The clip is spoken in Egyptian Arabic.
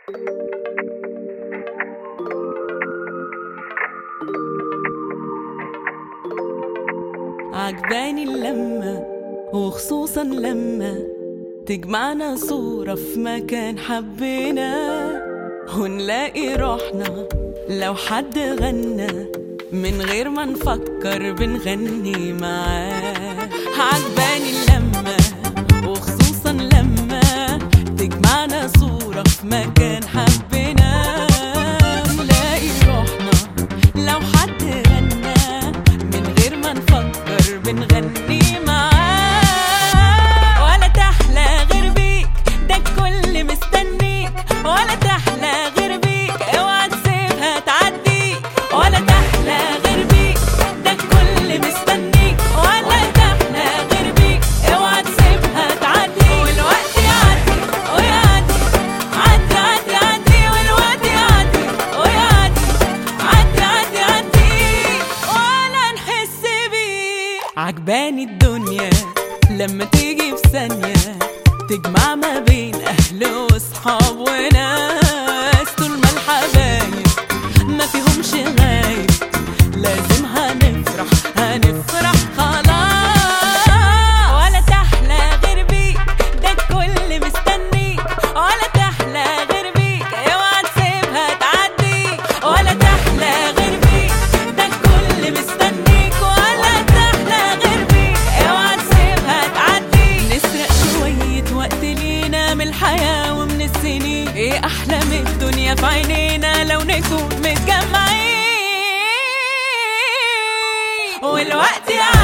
عجباني اللمة وخصوصا لما تجمعنا صورة في مكان حبينا ونلاقي روحنا لو حد غنى من غير ما نفكر بنغني معاه عجباني اللمة وخصوصا لما تجمعنا صورة في مكان حبينا نلاقي روحنا لو حد غنى من غير ما نفكر بنغني معاه ولا تحلى غير بيك ده الكل مستنيك ولا تحلى غير بيك اوعى تسيبها تعديك ولا تحلى غير بيك ده الكل مستنيك ولا تحلى غير بيك اوعى تسيبها تعدي والوقت يعدي ويعدي عدي عدي عدي والوقت يعدي ويعدي عدي عدي عدي ولا نحس بيه عجباني الدنيا لما تيجي في ثانية تجمع ما بين أهل وصحاب وناس طول ما الحبايب ما فيهمش غايب لازم هنفرح هنفرح خلاص ولا تحلى غير بيك ده الكل مستنيك ولا تحلى غير بيك اوعى تسيبها تعدي ولا تحلى غير بيك ده الكل مستنيك ولا تحلى غير بيك اوعى تسيبها تعدي نسرق شوية وقت لينا من الحياة ومن السنين ايه احلى من الدنيا في عينينا لو نكون متجمعين والوقت يعدي